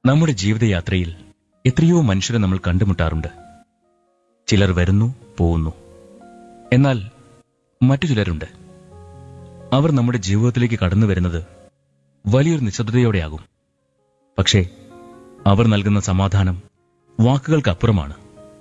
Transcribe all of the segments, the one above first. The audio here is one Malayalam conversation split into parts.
നമ്മുടെ ജീവിതയാത്രയിൽ എത്രയോ മനുഷ്യരെ നമ്മൾ കണ്ടുമുട്ടാറുണ്ട് ചിലർ വരുന്നു പോകുന്നു എന്നാൽ മറ്റു ചിലരുണ്ട് അവർ നമ്മുടെ ജീവിതത്തിലേക്ക് കടന്നു വരുന്നത് വലിയൊരു നിശബ്ദതയോടെയാകും പക്ഷേ അവർ നൽകുന്ന സമാധാനം വാക്കുകൾക്കപ്പുറമാണ്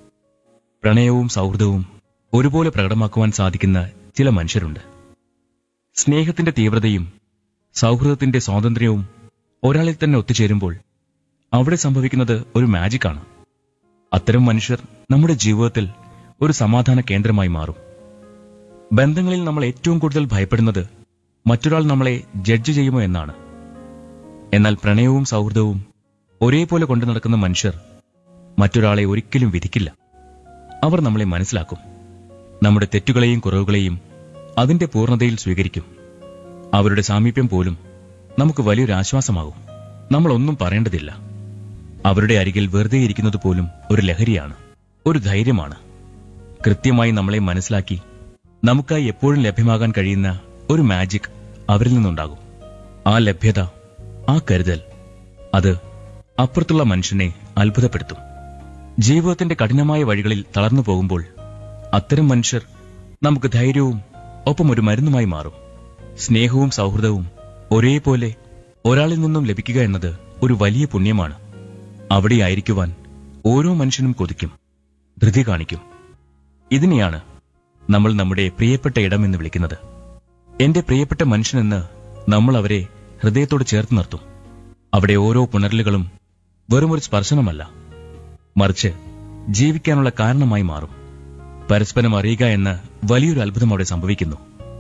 പ്രണയവും സൗഹൃദവും ഒരുപോലെ പ്രകടമാക്കുവാൻ സാധിക്കുന്ന ചില മനുഷ്യരുണ്ട് സ്നേഹത്തിന്റെ തീവ്രതയും സൗഹൃദത്തിന്റെ സ്വാതന്ത്ര്യവും ഒരാളിൽ തന്നെ ഒത്തുചേരുമ്പോൾ അവിടെ സംഭവിക്കുന്നത് ഒരു മാജിക്കാണ് അത്തരം മനുഷ്യർ നമ്മുടെ ജീവിതത്തിൽ ഒരു സമാധാന കേന്ദ്രമായി മാറും ബന്ധങ്ങളിൽ നമ്മൾ ഏറ്റവും കൂടുതൽ ഭയപ്പെടുന്നത് മറ്റൊരാൾ നമ്മളെ ജഡ്ജ് ചെയ്യുമോ എന്നാണ് എന്നാൽ പ്രണയവും സൗഹൃദവും ഒരേപോലെ കൊണ്ടു നടക്കുന്ന മനുഷ്യർ മറ്റൊരാളെ ഒരിക്കലും വിധിക്കില്ല അവർ നമ്മളെ മനസ്സിലാക്കും നമ്മുടെ തെറ്റുകളെയും കുറവുകളെയും അതിന്റെ പൂർണ്ണതയിൽ സ്വീകരിക്കും അവരുടെ സാമീപ്യം പോലും നമുക്ക് വലിയൊരു ആശ്വാസമാകും നമ്മൾ ഒന്നും പറയേണ്ടതില്ല അവരുടെ അരികിൽ വെറുതെ ഇരിക്കുന്നത് പോലും ഒരു ലഹരിയാണ് ഒരു ധൈര്യമാണ് കൃത്യമായി നമ്മളെ മനസ്സിലാക്കി നമുക്കായി എപ്പോഴും ലഭ്യമാകാൻ കഴിയുന്ന ഒരു മാജിക് അവരിൽ നിന്നുണ്ടാകും ആ ലഭ്യത ആ കരുതൽ അത് അപ്പുറത്തുള്ള മനുഷ്യനെ അത്ഭുതപ്പെടുത്തും ജീവിതത്തിന്റെ കഠിനമായ വഴികളിൽ തളർന്നു പോകുമ്പോൾ അത്തരം മനുഷ്യർ നമുക്ക് ധൈര്യവും ഒപ്പം ഒരു മരുന്നുമായി മാറും സ്നേഹവും സൗഹൃദവും ഒരേപോലെ ഒരാളിൽ നിന്നും ലഭിക്കുക എന്നത് ഒരു വലിയ പുണ്യമാണ് അവിടെയായിരിക്കുവാൻ ഓരോ മനുഷ്യനും കൊതിക്കും ധൃതി കാണിക്കും ഇതിനെയാണ് നമ്മൾ നമ്മുടെ പ്രിയപ്പെട്ട ഇടമെന്ന് വിളിക്കുന്നത് എന്റെ പ്രിയപ്പെട്ട മനുഷ്യനെന്ന് നമ്മൾ അവരെ ഹൃദയത്തോട് ചേർത്ത് നിർത്തും അവിടെ ഓരോ പുണരലുകളും വെറുമൊരു സ്പർശനമല്ല മറിച്ച് ജീവിക്കാനുള്ള കാരണമായി മാറും പരസ്പരം അറിയുക എന്ന വലിയൊരു അത്ഭുതം അവിടെ സംഭവിക്കുന്നു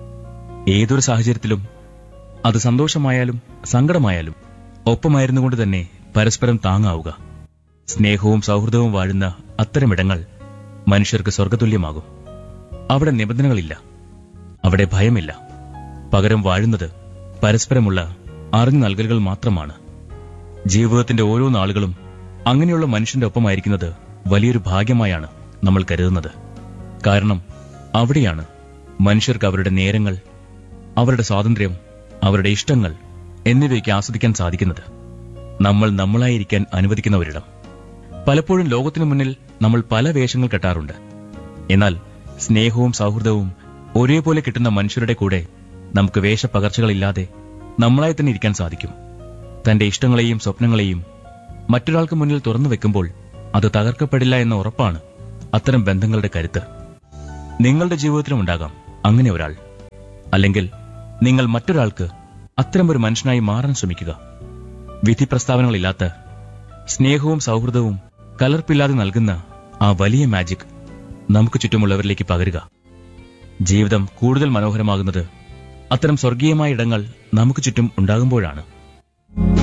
ഏതൊരു സാഹചര്യത്തിലും അത് സന്തോഷമായാലും സങ്കടമായാലും ഒപ്പമായിരുന്നുകൊണ്ട് തന്നെ പരസ്പരം താങ്ങാവുക സ്നേഹവും സൗഹൃദവും വാഴുന്ന അത്തരമിടങ്ങൾ മനുഷ്യർക്ക് സ്വർഗതുല്യമാകും അവിടെ നിബന്ധനകളില്ല അവിടെ ഭയമില്ല പകരം വാഴുന്നത് പരസ്പരമുള്ള അറിഞ്ഞു നൽകലുകൾ മാത്രമാണ് ജീവിതത്തിന്റെ ഓരോ നാളുകളും അങ്ങനെയുള്ള മനുഷ്യന്റെ ഒപ്പമായിരിക്കുന്നത് വലിയൊരു ഭാഗ്യമായാണ് നമ്മൾ കരുതുന്നത് കാരണം അവിടെയാണ് മനുഷ്യർക്ക് അവരുടെ നേരങ്ങൾ അവരുടെ സ്വാതന്ത്ര്യം അവരുടെ ഇഷ്ടങ്ങൾ എന്നിവയൊക്കെ ആസ്വദിക്കാൻ സാധിക്കുന്നത് നമ്മൾ നമ്മളായിരിക്കാൻ അനുവദിക്കുന്ന ഒരിടം പലപ്പോഴും ലോകത്തിനു മുന്നിൽ നമ്മൾ പല വേഷങ്ങൾ കെട്ടാറുണ്ട് എന്നാൽ സ്നേഹവും സൗഹൃദവും ഒരേപോലെ കിട്ടുന്ന മനുഷ്യരുടെ കൂടെ നമുക്ക് വേഷപ്പകർച്ചകളില്ലാതെ നമ്മളായി തന്നെ ഇരിക്കാൻ സാധിക്കും തന്റെ ഇഷ്ടങ്ങളെയും സ്വപ്നങ്ങളെയും മറ്റൊരാൾക്ക് മുന്നിൽ തുറന്നു വെക്കുമ്പോൾ അത് തകർക്കപ്പെടില്ല എന്ന ഉറപ്പാണ് അത്തരം ബന്ധങ്ങളുടെ കരുത്ത് നിങ്ങളുടെ ജീവിതത്തിലും ഉണ്ടാകാം അങ്ങനെ ഒരാൾ അല്ലെങ്കിൽ നിങ്ങൾ മറ്റൊരാൾക്ക് അത്തരമൊരു മനുഷ്യനായി മാറാൻ ശ്രമിക്കുക വിധി പ്രസ്താവനകളില്ലാത്ത സ്നേഹവും സൗഹൃദവും കലർപ്പില്ലാതെ നൽകുന്ന ആ വലിയ മാജിക് നമുക്ക് ചുറ്റുമുള്ളവരിലേക്ക് പകരുക ജീവിതം കൂടുതൽ മനോഹരമാകുന്നത് അത്തരം സ്വർഗീയമായ ഇടങ്ങൾ നമുക്ക് ചുറ്റും ഉണ്ടാകുമ്പോഴാണ്